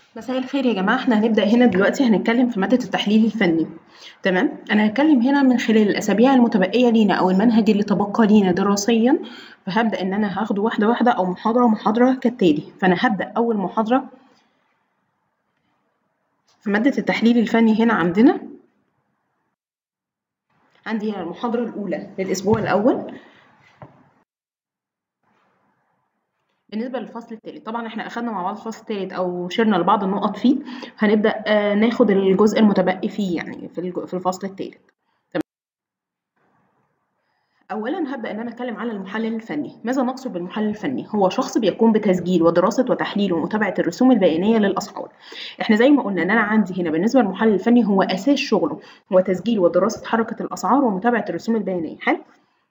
مساء الخير يا جماعة احنا هنبدأ هنا دلوقتي هنتكلم في مادة التحليل الفني تمام أنا هتكلم هنا من خلال الأسابيع المتبقية لينا أو المنهج اللي تبقى لينا دراسيا فهبدأ إن أنا هاخده واحدة واحدة أو محاضرة محاضرة كالتالي فأنا هبدأ أول محاضرة في مادة التحليل الفني هنا عندنا عندي هنا المحاضرة الأولى للأسبوع الأول بالنسبة للفصل الثالث طبعا احنا أخدنا مع بعض الفصل الثالث أو شرنا لبعض النقط فيه هنبدأ آه ناخد الجزء المتبقي فيه يعني في في الفصل الثالث تمام أولا هبدأ إن أنا أتكلم على المحلل الفني ماذا نقصد بالمحلل الفني هو شخص بيقوم بتسجيل ودراسة وتحليل ومتابعة الرسوم البيانية للأسعار احنا زي ما قلنا إن أنا عندي هنا بالنسبة للمحلل الفني هو أساس شغله هو تسجيل ودراسة حركة الأسعار ومتابعة الرسوم البيانية حلو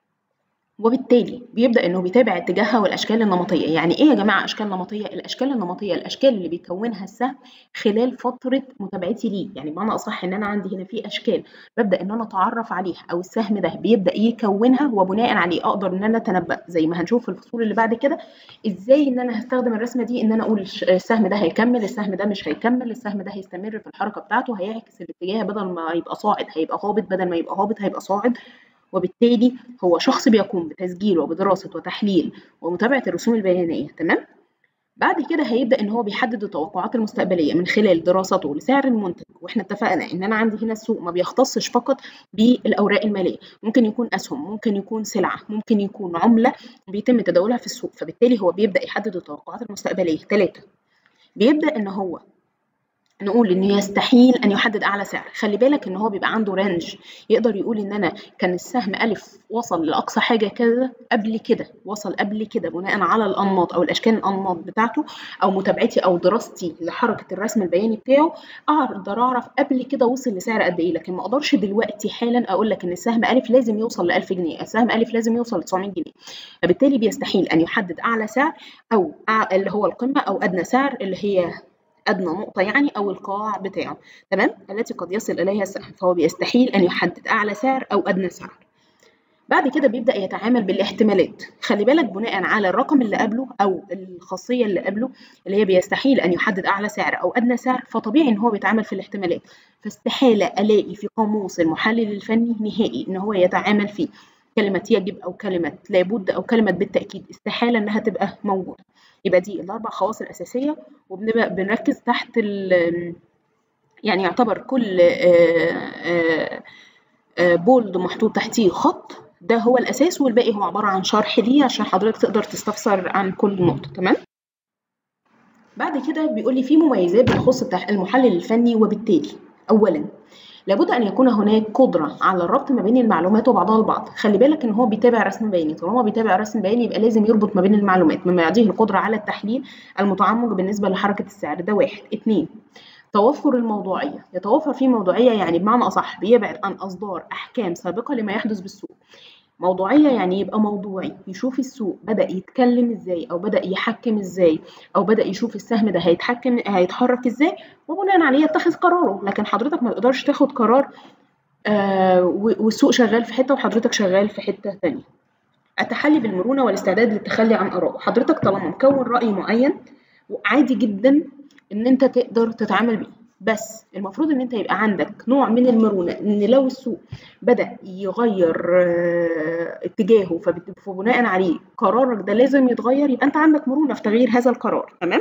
وبالتالي بيبدا انه بيتابع اتجاهها والاشكال النمطيه يعني ايه يا جماعه اشكال نمطيه الاشكال النمطيه الاشكال اللي بيكونها السهم خلال فتره متابعتي ليه يعني بمعنى اصح ان انا عندي هنا في اشكال ببدا ان انا اتعرف عليها او السهم ده بيبدا يكونها وبناء عليه اقدر ان انا اتنبا زي ما هنشوف في الفصول اللي بعد كده ازاي ان انا هستخدم الرسمه دي ان انا اقول السهم ده هيكمل السهم ده مش هيكمل السهم ده هيستمر في الحركه بتاعته هيعكس الاتجاه بدل ما يبقى صاعد هيبقى هابط بدل ما يبقى هابط هيبقى صاعد وبالتالي هو شخص بيقوم بتسجيل وبدراسة وتحليل ومتابعة الرسوم البيانية تمام؟ بعد كده هيبدأ إن هو بيحدد التوقعات المستقبلية من خلال دراسته لسعر المنتج وإحنا اتفقنا إن أنا عندي هنا السوق ما بيختصش فقط بالأوراق المالية ممكن يكون أسهم ممكن يكون سلعة ممكن يكون عملة بيتم تداولها في السوق فبالتالي هو بيبدأ يحدد التوقعات المستقبلية ثلاثة بيبدأ إن هو نقول انه يستحيل ان يحدد اعلى سعر خلي بالك ان هو بيبقى عنده رينج يقدر يقول ان انا كان السهم الف وصل لاقصى حاجه كذا قبل كده وصل قبل كده بناء على الانماط او الاشكال الانماط بتاعته او متابعتي او دراستي لحركه الرسم البياني بتاعه اقدر اعرف قبل كده وصل لسعر قد ايه لكن ما اقدرش دلوقتي حالا اقول لك ان السهم الف لازم يوصل ل 1000 جنيه السهم الف لازم يوصل ل 900 جنيه فبالتالي بيستحيل ان يحدد اعلى سعر او اللي هو القمه او ادنى سعر اللي هي أدنى نقطة يعني أو القاع بتاعه تمام التي قد يصل إليها السهم فهو بيستحيل أن يحدد أعلى سعر أو أدنى سعر بعد كده بيبدأ يتعامل بالاحتمالات خلي بالك بناء على الرقم اللي قبله أو الخاصية اللي قبله اللي هي بيستحيل أن يحدد أعلى سعر أو أدنى سعر فطبيعي إن هو بيتعامل في الاحتمالات فاستحالة ألاقي في قاموس المحلل الفني نهائي إن هو يتعامل فيه كلمة يجب أو كلمة لابد أو كلمة بالتأكيد استحالة إنها تبقى موجودة يبقى دي الأربع خواص الأساسية وبنبقى بنركز تحت ال يعني يعتبر كل بولد محطوط تحتيه خط ده هو الأساس والباقي هو عبارة عن شرح ليه عشان حضرتك تقدر تستفسر عن كل نقطة تمام بعد كده بيقول لي في مميزات بتخص المحلل الفني وبالتالي أولا لابد ان يكون هناك قدره على الربط ما بين المعلومات وبعضها البعض خلي بالك ان هو بيتابع رسم بياني طالما بيتابع رسم بياني يبقى لازم يربط ما بين المعلومات مما يعطيه القدره على التحليل المتعمق بالنسبه لحركه السعر ده واحد اتنين توفر الموضوعيه يتوفر فيه موضوعيه يعني بمعنى اصح بيبعد عن اصدار احكام سابقه لما يحدث بالسوق موضوعية يعني يبقى موضوعي يشوف السوق بدأ يتكلم ازاي أو بدأ يحكم ازاي أو بدأ يشوف السهم ده هيتحكم هيتحرك ازاي وبناء عليه يتخذ قراره لكن حضرتك ما تقدرش تاخد قرار آه والسوق شغال في حتة وحضرتك شغال في حتة تانية التحلي بالمرونة والاستعداد للتخلي عن آراء حضرتك طالما مكون رأي معين عادي جدا إن أنت تقدر تتعامل بيه بس المفروض ان انت يبقى عندك نوع من المرونه ان لو السوق بدا يغير اتجاهه فبناء عليه قرارك ده لازم يتغير يبقى انت عندك مرونه في تغيير هذا القرار تمام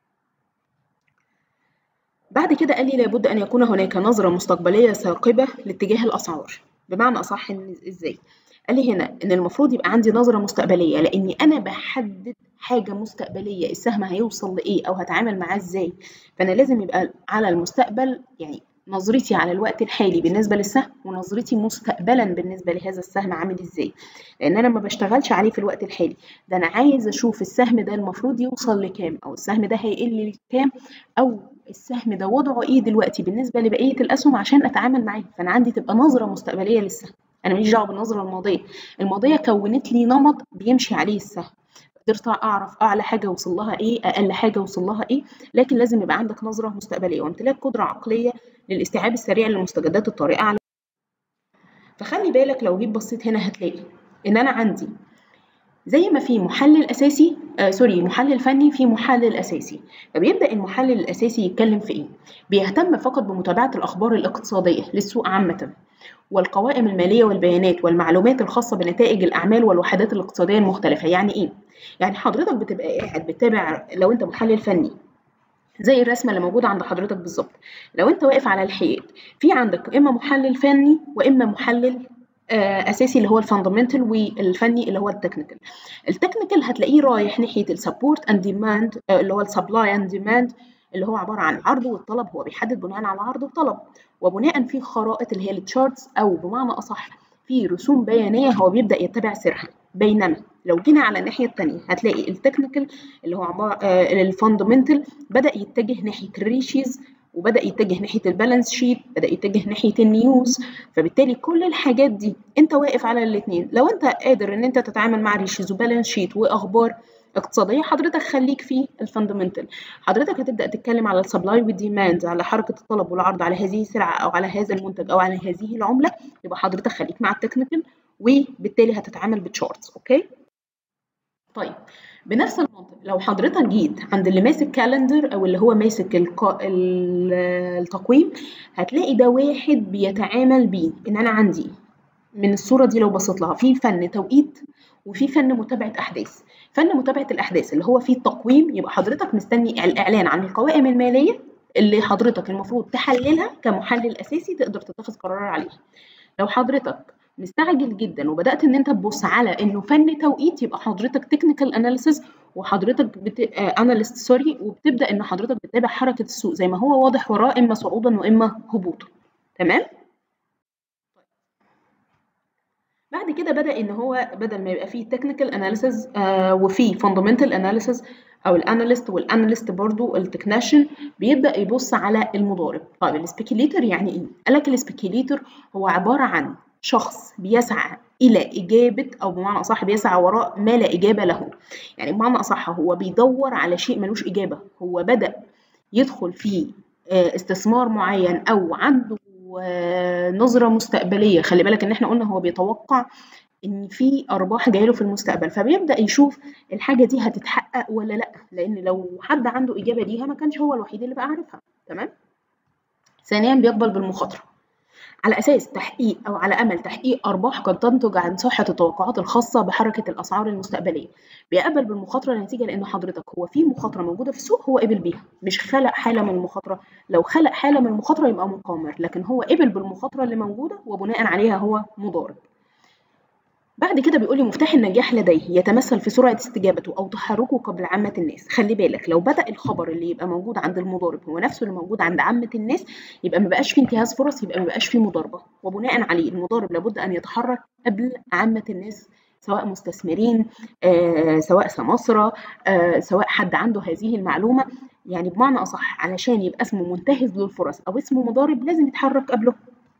بعد كده قال لي لابد ان يكون هناك نظره مستقبليه ثاقبه لاتجاه الاسعار بمعنى اصح ازاي قال لي هنا ان المفروض يبقى عندي نظره مستقبليه لاني انا بحدد حاجه مستقبليه السهم هيوصل لايه او هتعامل معاه ازاي فانا لازم يبقى على المستقبل يعني نظرتي على الوقت الحالي بالنسبه للسهم ونظرتي مستقبلا بالنسبه لهذا السهم عامل ازاي لان انا ما بشتغلش عليه في الوقت الحالي ده انا عايز اشوف السهم ده المفروض يوصل لكام او السهم ده هيقل لكام او السهم ده وضعه ايه دلوقتي بالنسبه لبقيه الاسهم عشان اتعامل معاه فانا عندي تبقى نظره مستقبليه للسهم انا ماليش دعوه بالنظره الماضيه الماضيه كونت لي نمط بيمشي عليه السهم قدرت اعرف اعلى حاجه وصل لها ايه اقل حاجه وصل لها ايه لكن لازم يبقى عندك نظره مستقبليه وامتلاك قدره عقليه للاستيعاب السريع للمستجدات الطارئه على فخلي بالك لو جيت بصيت هنا هتلاقي ان انا عندي زي ما في محلل اساسي آه سوري محلل فني في محلل اساسي فبيبدا المحلل الاساسي يتكلم في ايه بيهتم فقط بمتابعه الاخبار الاقتصاديه للسوق عامه والقوائم الماليه والبيانات والمعلومات الخاصه بنتائج الاعمال والوحدات الاقتصاديه المختلفه يعني ايه يعني حضرتك بتبقى قاعد بتتابع لو انت محلل فني زي الرسمه اللي موجوده عند حضرتك بالظبط لو انت واقف على الحياد في عندك اما محلل فني واما محلل اساسي اللي هو الفاندمنتال والفني اللي هو التكنيكال التكنيكال هتلاقيه رايح ناحيه السبورت اند ديماند اللي هو السبلاي اند ديماند اللي هو عباره عن العرض والطلب هو بيحدد بناء على عرض وطلب وبناء في خرائط اللي هي التشارتس او بمعنى اصح في رسوم بيانيه هو بيبدا يتبع سيرها بينما لو جينا على الناحيه الثانيه هتلاقي التكنيكال اللي هو عباره آه الفاندمنتال بدا يتجه ناحيه الريشيز وبدا يتجه ناحيه البالانس شيت بدا يتجه ناحيه النيوز فبالتالي كل الحاجات دي انت واقف على الاثنين لو انت قادر ان انت تتعامل مع ريشيز وبالانس شيت واخبار اقتصاديه حضرتك خليك في الفاندمنتال حضرتك هتبدا تتكلم على السبلاي والديماند على حركه الطلب والعرض على هذه السلعه او على هذا المنتج او على هذه العمله يبقى حضرتك خليك مع التكنيكال وبالتالي هتتعامل بتشارتس اوكي طيب بنفس المنطق لو حضرتك جيت عند اللي ماسك كالندر او اللي هو ماسك الق... التقويم هتلاقي ده واحد بيتعامل بيه ان انا عندي من الصوره دي لو بصيت لها في فن توقيت وفي فن متابعه احداث فن متابعه الاحداث اللي هو فيه التقويم يبقى حضرتك مستني الاعلان عن القوائم الماليه اللي حضرتك المفروض تحللها كمحلل اساسي تقدر تتخذ قرار عليها لو حضرتك مستعجل جدا وبدات ان انت تبص على انه فن توقيت يبقى حضرتك تكنيكال اناليسيس وحضرتك بت... اناليست سوري وبتبدا ان حضرتك بتتابع حركه السوق زي ما هو واضح وراه اما صعودا واما هبوطا تمام بعد كده بدا ان هو بدل ما يبقى فيه تكنيكال اناليسيس آه وفي فاندمنتال اناليسيس او الاناليست والاناليست برضو التكنيشن بيبدا يبص على المضارب طيب السبيكيليتر يعني ايه قال لك السبيكيليتر هو عباره عن شخص بيسعى الى اجابه او بمعنى اصح بيسعى وراء ما لا اجابه له يعني بمعنى اصح هو بيدور على شيء ملوش اجابه هو بدا يدخل في استثمار معين او عنده نظره مستقبليه خلي بالك ان احنا قلنا هو بيتوقع ان في ارباح جايه له في المستقبل فبيبدا يشوف الحاجه دي هتتحقق ولا لا لان لو حد عنده اجابه ليها ما كانش هو الوحيد اللي بقى عارفها تمام ثانيا بيقبل بالمخاطره على أساس تحقيق أو على أمل تحقيق أرباح قد تنتج عن صحة التوقعات الخاصة بحركة الأسعار المستقبلية بيقبل بالمخاطرة نتيجة لأن حضرتك هو في مخاطرة موجودة في السوق هو قبل بيها مش خلق حالة من المخاطرة لو خلق حالة من المخاطرة يبقى مقامر لكن هو قبل بالمخاطرة اللي موجودة وبناء عليها هو مضارب بعد كده بيقول لي مفتاح النجاح لديه يتمثل في سرعة استجابته أو تحركه قبل عامة الناس خلي بالك لو بدأ الخبر اللي يبقى موجود عند المضارب هو نفسه اللي موجود عند عامة الناس يبقى ما بقاش فيه انتهاز فرص يبقى ما بقاش فيه مضاربة وبناء عليه المضارب لابد أن يتحرك قبل عامة الناس سواء مستثمرين آه، سواء سماسرة آه، سواء حد عنده هذه المعلومة يعني بمعنى أصح علشان يبقى اسمه منتهز للفرص أو اسمه مضارب لازم يتحرك قبله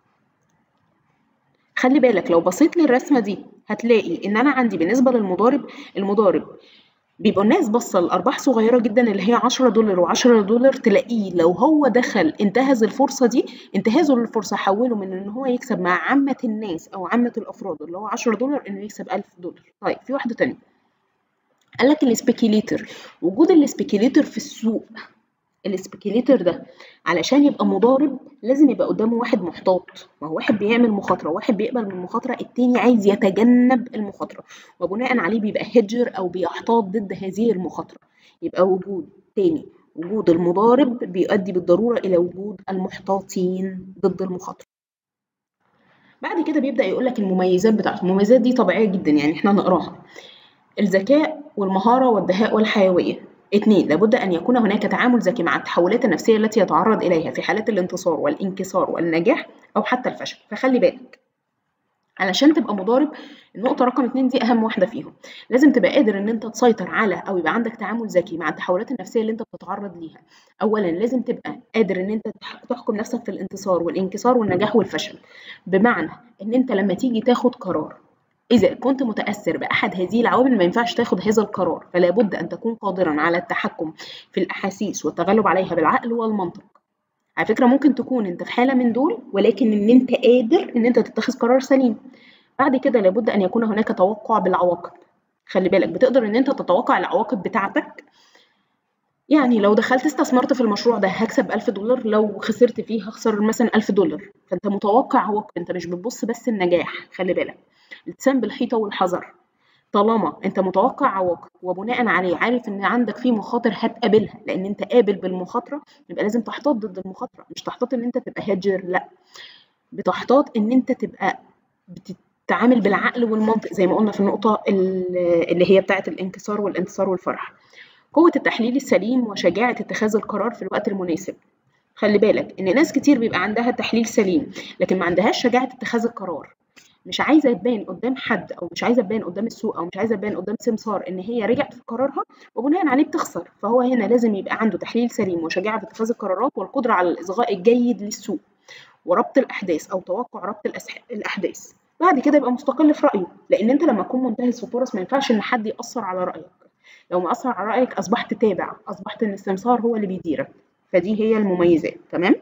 خلي بالك لو بصيت للرسمة دي هتلاقي إن أنا عندي بالنسبة للمضارب المضارب بيبقوا الناس باصة لأرباح صغيرة جدا اللي هي 10 دولار و10 دولار تلاقيه لو هو دخل انتهز الفرصة دي انتهازه للفرصة حوله من إن هو يكسب مع عامة الناس أو عامة الأفراد اللي هو 10 دولار إنه يكسب 1000 دولار طيب في واحدة تانية قال لك السبيكيليتر وجود السبيكيليتر في السوق السبيكيليتر ده علشان يبقى مضارب لازم يبقى قدامه واحد محتاط ما هو واحد بيعمل مخاطره واحد بيقبل من المخاطره التاني عايز يتجنب المخاطره وبناء عليه بيبقى هجر او بيحتاط ضد هذه المخاطره يبقى وجود تاني وجود المضارب بيؤدي بالضروره الى وجود المحتاطين ضد المخاطره بعد كده بيبدا يقول لك المميزات بتاعته المميزات دي طبيعيه جدا يعني احنا نقراها الذكاء والمهاره والدهاء والحيويه اثنين لابد أن يكون هناك تعامل ذكي مع التحولات النفسية التي يتعرض إليها في حالات الانتصار والانكسار والنجاح أو حتى الفشل فخلي بالك علشان تبقى مضارب النقطة رقم اتنين دي أهم واحدة فيهم لازم تبقى قادر إن أنت تسيطر على أو يبقى عندك تعامل ذكي مع التحولات النفسية اللي أنت بتتعرض ليها أولا لازم تبقى قادر إن أنت تحكم نفسك في الانتصار والانكسار والنجاح والفشل بمعنى إن أنت لما تيجي تاخد قرار إذا كنت متأثر بأحد هذه العوامل ما ينفعش تاخد هذا القرار فلا بد أن تكون قادرا على التحكم في الأحاسيس والتغلب عليها بالعقل والمنطق على فكرة ممكن تكون أنت في حالة من دول ولكن إن أنت قادر إن أنت تتخذ قرار سليم بعد كده لابد أن يكون هناك توقع بالعواقب خلي بالك بتقدر ان انت تتوقع العواقب بتاعتك يعني لو دخلت استثمرت في المشروع ده هكسب 1000 دولار لو خسرت فيه هخسر مثلا 1000 دولار فانت متوقع عواقب انت مش بتبص بس النجاح خلي بالك التزام بالحيطه والحذر طالما انت متوقع عواقب وبناء عليه عارف ان عندك في مخاطر هتقابلها لان انت قابل بالمخاطره يبقى لازم تحتاط ضد المخاطره مش تحتاط ان انت تبقى هاجر لا بتحتاط ان انت تبقى بتتعامل بالعقل والمنطق زي ما قلنا في النقطه اللي هي بتاعه الانكسار والانتصار والفرح قوة التحليل السليم وشجاعة اتخاذ القرار في الوقت المناسب خلي بالك ان ناس كتير بيبقى عندها تحليل سليم لكن ما عندهاش شجاعة اتخاذ القرار مش عايزه تبان قدام حد او مش عايزه تبان قدام السوق او مش عايزه تبان قدام سمسار ان هي رجعت في قرارها وبناء عليه بتخسر فهو هنا لازم يبقى عنده تحليل سليم وشجاعه في اتخاذ القرارات والقدره على الاصغاء الجيد للسوق وربط الاحداث او توقع ربط الاحداث بعد كده يبقى مستقل في رايه لان انت لما تكون منتهز في فرص ما ينفعش ان حد ياثر على رايك لو ما اثر على رايك اصبحت تابع اصبحت ان السمسار هو اللي بيديرك فدي هي المميزات تمام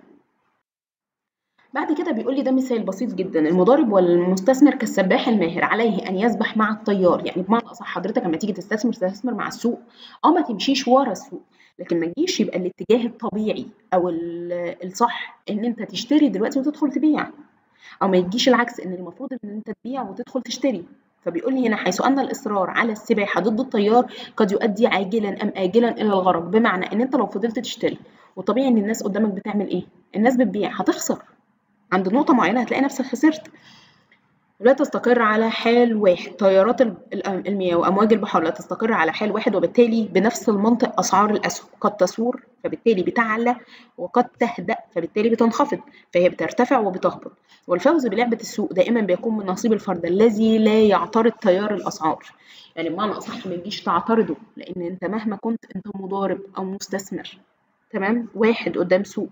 بعد كده بيقول لي ده مثال بسيط جدا المضارب والمستثمر كالسباح الماهر عليه ان يسبح مع التيار يعني بمعنى اصح حضرتك لما تيجي تستثمر تستثمر مع السوق اه ما تمشيش ورا السوق لكن ما تجيش يبقى الاتجاه الطبيعي او الصح ان انت تشتري دلوقتي وتدخل تبيع او ما يجيش العكس ان المفروض ان انت تبيع وتدخل تشتري فبيقول لي هنا حيث ان الاصرار على السباحه ضد التيار قد يؤدي عاجلا ام اجلا الى الغرق بمعنى ان انت لو فضلت تشتري وطبيعي ان الناس قدامك بتعمل ايه الناس بتبيع هتخسر عند نقطة معينة هتلاقي نفسك خسرت لا تستقر على حال واحد تيارات المياه وأمواج البحار لا تستقر على حال واحد وبالتالي بنفس المنطق أسعار الأسهم قد تثور فبالتالي بتعلى وقد تهدأ فبالتالي بتنخفض فهي بترتفع وبتهبط والفوز بلعبة السوق دائما بيكون من نصيب الفرد الذي لا يعترض تيار الأسعار يعني بمعنى أصح ما تجيش تعترضه لأن أنت مهما كنت أنت مضارب أو مستثمر تمام واحد قدام سوق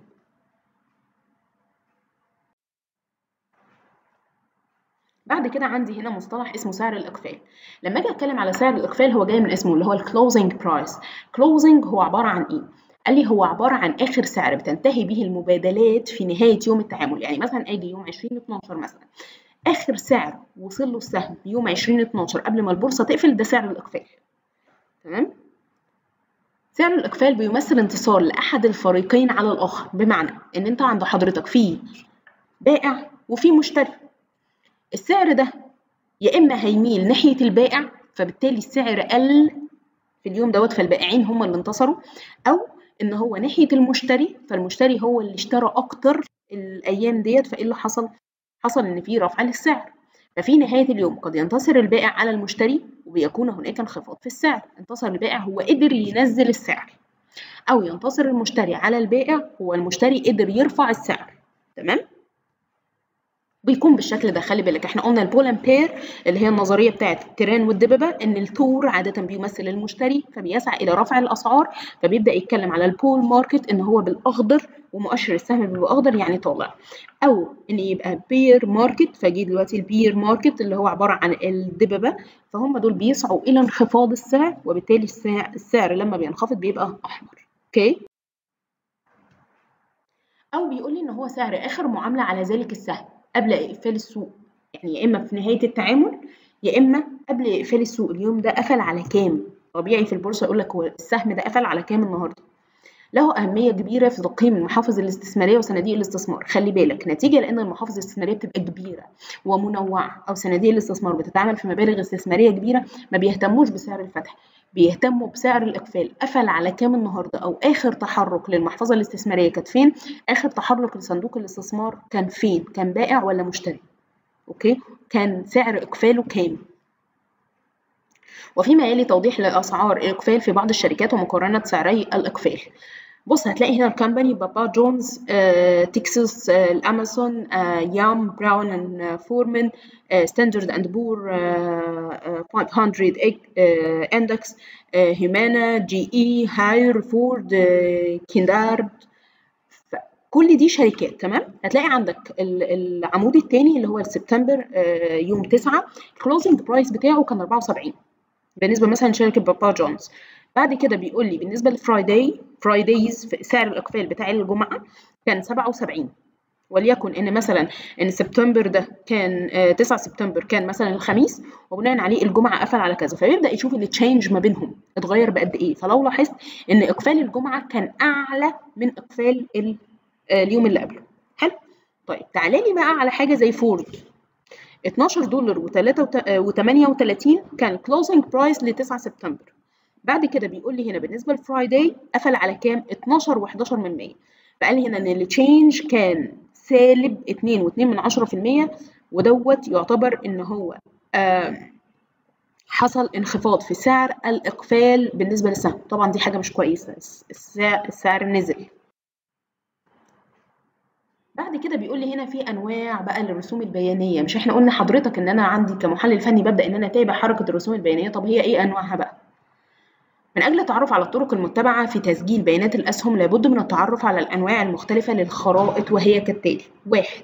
بعد كده عندي هنا مصطلح اسمه سعر الإقفال لما أجي أتكلم على سعر الإقفال هو جاي من اسمه اللي هو الكلوزنج برايس كلوزنج هو عبارة عن إيه؟ قال لي هو عبارة عن آخر سعر بتنتهي به المبادلات في نهاية يوم التعامل يعني مثلا أجي يوم 20 12 مثلا آخر سعر وصل له السهم يوم 20 12 قبل ما البورصة تقفل ده سعر الإقفال تمام؟ سعر الإقفال بيمثل انتصار لأحد الفريقين على الآخر بمعنى إن أنت عند حضرتك في بائع وفي مشتري السعر ده يا اما هيميل ناحيه البائع فبالتالي السعر قل في اليوم دوت فالبائعين هم اللي انتصروا او ان هو ناحيه المشتري فالمشتري هو اللي اشترى اكتر الايام ديت فايه اللي حصل حصل ان في رفع للسعر ففي نهايه اليوم قد ينتصر البائع على المشتري وبيكون هناك انخفاض في السعر انتصر البائع هو قدر ينزل السعر او ينتصر المشتري على البائع هو المشتري قدر يرفع السعر تمام بيكون بالشكل ده خلي بالك احنا قلنا البول امبير اللي هي النظريه بتاعت التيران والدببه ان التور عاده بيمثل المشتري فبيسعى الى رفع الاسعار فبيبدا يتكلم على البول ماركت ان هو بالاخضر ومؤشر السهم بيبقى اخضر يعني طالع او ان يبقى بير ماركت فجي دلوقتي البير ماركت اللي هو عباره عن الدببه فهم دول بيسعوا الى انخفاض السعر وبالتالي السعر, السعر لما بينخفض بيبقى احمر اوكي او بيقول لي ان هو سعر اخر معامله على ذلك السهم قبل اقفال السوق يعني يا اما في نهايه التعامل يا اما قبل اقفال السوق اليوم ده قفل على كام طبيعي في البورصه يقول لك هو السهم ده قفل على كام النهارده له أهمية كبيرة في تقييم المحافظ الاستثمارية وصناديق الاستثمار خلي بالك نتيجة لأن المحافظ الاستثمارية بتبقى كبيرة ومنوعة أو صناديق الاستثمار بتتعامل في مبالغ استثمارية كبيرة ما بيهتموش بسعر الفتح بيهتموا بسعر الإقفال قفل على كام النهاردة أو آخر تحرك للمحفظة الاستثمارية كانت فين آخر تحرك لصندوق الاستثمار كان فين كان بائع ولا مشتري أوكي كان سعر إقفاله كام وفيما يلي توضيح لأسعار الإقفال في بعض الشركات ومقارنة سعري الإقفال بص هتلاقي هنا الكمباني بابا جونز آه، تكساس آه، الامازون آه، يام براون اند فورمان ستاندرد اند بور 500 اندكس هيمانا جي اي هاير فورد كيندارد كل دي شركات تمام هتلاقي عندك العمود الثاني اللي هو سبتمبر يوم 9 الكلوزنج برايس بتاعه كان 74 بالنسبه مثلا لشركه بابا جونز بعد كده بيقول لي بالنسبه لفرايداي فرايدايز سعر الاقفال بتاع الجمعه كان 77 وليكن ان مثلا ان سبتمبر ده كان آه 9 سبتمبر كان مثلا الخميس وبناء عليه الجمعه قفل على كذا فيبدا يشوف التشينج ما بينهم اتغير بقد ايه فلو لاحظت ان اقفال الجمعه كان اعلى من اقفال اليوم اللي قبله حلو طيب تعالى لي بقى على حاجه زي فورد 12 دولار و38 كان كلوزنج برايس ل 9 سبتمبر بعد كده بيقول لي هنا بالنسبه لفرايداي قفل على كام 12 و11 من 100 فقال لي هنا ان التشينج كان سالب 2 و2 من 10% ودوت يعتبر ان هو آه حصل انخفاض في سعر الاقفال بالنسبه للسهم طبعا دي حاجه مش كويسه السعر, السعر نزل بعد كده بيقول لي هنا في انواع بقى للرسوم البيانيه مش احنا قلنا حضرتك ان انا عندي كمحلل فني ببدا ان انا اتابع حركه الرسوم البيانيه طب هي ايه انواعها بقى من أجل التعرف على الطرق المتبعة في تسجيل بيانات الأسهم لابد من التعرف على الأنواع المختلفة للخرائط وهي كالتالي واحد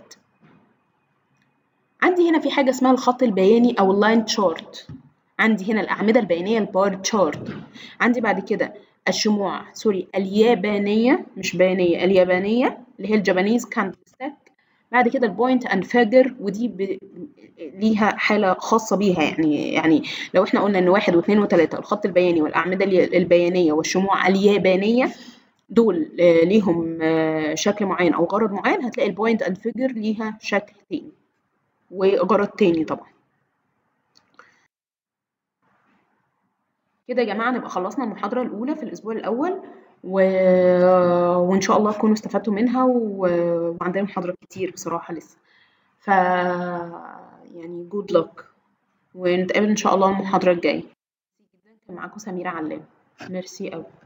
عندي هنا في حاجة اسمها الخط البياني أو اللاين تشارت عندي هنا الأعمدة البيانية البار تشارت عندي بعد كده الشموع سوري اليابانية مش بيانية اليابانية اللي هي الجابانيز كاندلستيك بعد كده البوينت اند فيجر ودي ب... ليها حاله خاصه بيها يعني يعني لو احنا قلنا ان واحد واثنين وثلاثه الخط البياني والاعمده البيانيه والشموع اليابانيه دول ليهم شكل معين او غرض معين هتلاقي البوينت اند فيجر ليها شكل تاني وغرض تاني طبعا كده يا جماعه نبقى خلصنا المحاضره الاولى في الاسبوع الاول و... وإن شاء الله تكونوا استفدتوا منها و... وعندنا محاضرات كتير بصراحة لسه ف يعني good luck ونتقابل إن شاء الله المحاضرة الجاية كان معاكم سميرة علام ميرسي أوي